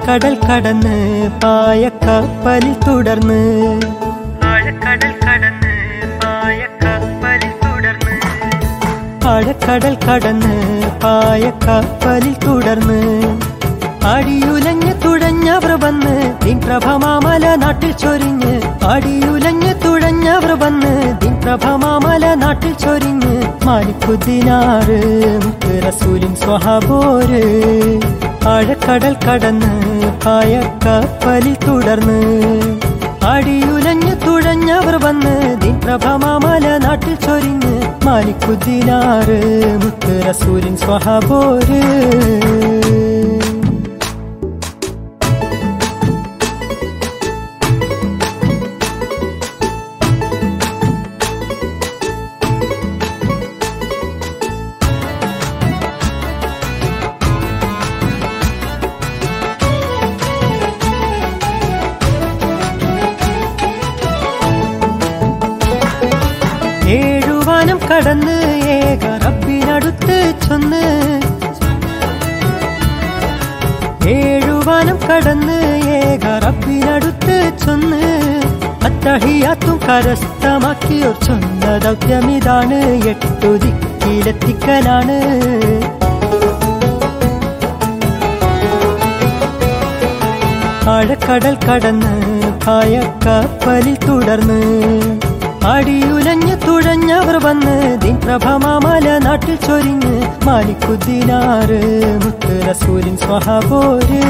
ആഴക്കടൽ കടന്ന് പായക്കപ്പലിൽ തുടർന്ന് ആഴക്കടൽ കടന്ന് പായക്കപ്പലിൽ തുടർന്ന് ആഴക്കടൽ കടന്ന് പായക്കപ്പലിൽ തുടർന്ന് അടിയുലഞ്ഞ് തുഴഞ്ഞവർ വന്ന് ദിൻ പ്രഭമാമല നാട്ടിൽ ചൊരിഞ്ഞ് അടിയുലഞ്ഞ് തുഴഞ്ഞവർ വന്ന് ദിൻ പ്രഭമാമല നാട്ടിൽ ചൊരിഞ്ഞ് മാലിക്കുദ്ദിനാറ് മുത്ത് റസൂലും സ്വഹാബോര് ആഴക്കടൽ കടന്ന് പായക്കപ്പലിൽ തുടർന്ന് അടിയുലഞ്ഞ് തുഴഞ്ഞവർ വന്ന് ദിൻ പ്രഭമാമല നാട്ടിൽ ചൊരിഞ്ഞ് മാലിക്കുദ്ദിനാറ് മുത്ത് റസൂലിൻ സ്വഹാബോര് ഏഴുവാനം കടന്ന് ഏക റബ്ബിനടുത്ത് ചൊന്ന് ഏഴുവാനം കടന്ന് ഏക റബ്ബിനടുത്ത് ചൊന്ന് അത്തഹിയാത്തും കരസ്ഥമാക്കിയോർ ചൊന്ന ദൗത്യമിതാണ് എട്ടു ദിക്കിലെത്തിക്കലാണ് ആഴക്കടൽ കടന്ന് പായക്കപ്പലിൽ തുടർന്ന് അടിയുലഞ്ഞ് തുഴഞ്ഞവർ വന്ന് ദിൻ പ്രഭമാമല നാട്ടിൽ ചൊരിഞ്ഞ് മാലിക്കുദ്ദിനാറ് മുത്ത് റസൂലിൻ സ്വഹാബോര്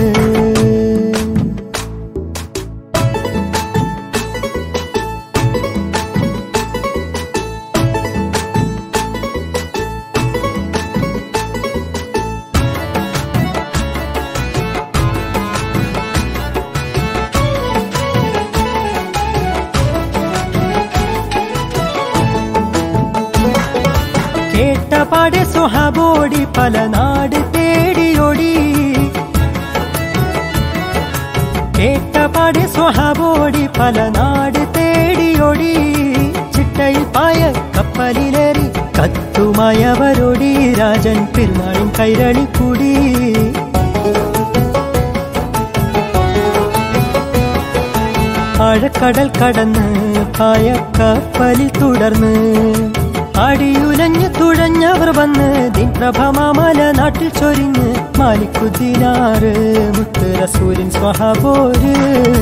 കേട്ടപാടെ സ്വഹാബോടി പല നാട് തേടിയോടി കേട്ടപാടെ സ്വഹാബോടി പല നാട് തേടിയോടി ചിട്ടയിൽ പായ കപ്പലിലേറി കത്തുമായവരോടി രാജൻ പെരുന്നാളിൻ കൈരളി കൂടി ആഴക്കടൽ കടന്ന് പായക്കപ്പലിൽ തുടർന്ന് അടിയുലഞ്ഞ് തുഴഞ്ഞവർ വന്ന് ദിൻ പ്രഭമാമല നാട്ടിൽ ചൊരിഞ്ഞ് മാലിക്കുദ്ദിനാറ് മുത്ത് റസൂലിൻ സ്വഹാബോര്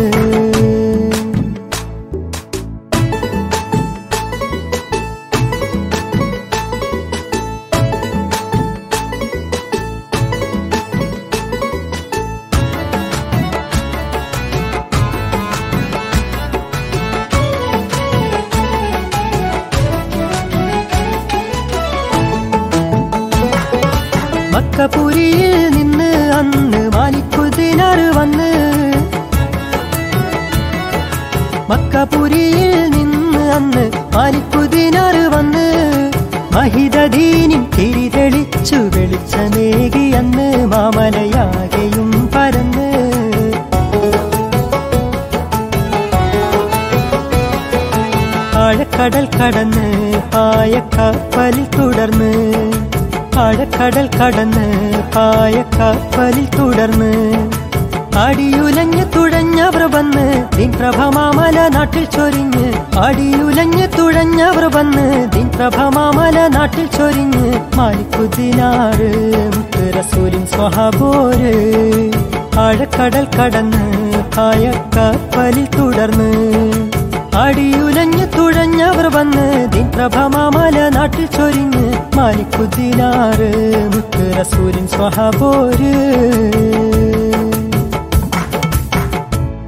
മക്കപുരിയിൽ നിന്ന് അന്ന് മാലിക്കുദിനാറ് വന്ന് മക്കപുരിയിൽ നിന്ന് അന്ന് മാലിക്കുദിനാറ് വന്ന് മഹിതദീനിൻ തിരിതെളിച്ചു വെളിച്ചമേകി അന്ന് മാമലയാകെയും പരന്ന് ആഴക്കടൽ കടന്ന് പായക്കപ്പലിൽ തുടർന്ന് ആഴക്കടൽ കടന്ന് പായക്കപ്പലിൽ തുടർന്ന് അടിയുലഞ്ഞ് തുഴഞ്ഞവർ വന്ന് ദിൻ പ്രഭമാമല നാട്ടിൽ ചൊരിഞ്ഞ് അടിയുലഞ്ഞ് തുഴഞ്ഞവർ വന്ന് ദിൻ പ്രഭമാമല നാട്ടിൽ ചൊരിഞ്ഞ് മാലിക്കുദിനാറ് മുത്ത് റസൂലിൻ സ്വഹാബോര് ആഴക്കടൽ കടന്ന് പായക്കപ്പലിൽ തുടർന്ന് അടിയുലഞ്ഞ് തുഴഞ്ഞവർ വന്ന് ദിൻ പ്രഭമാമല നാട്ടിൽ ചൊരിഞ്ഞ് മാലിക്കുദ്ദിനാറ് മുത്ത് റസൂലിൻ സ്വഹാബോര്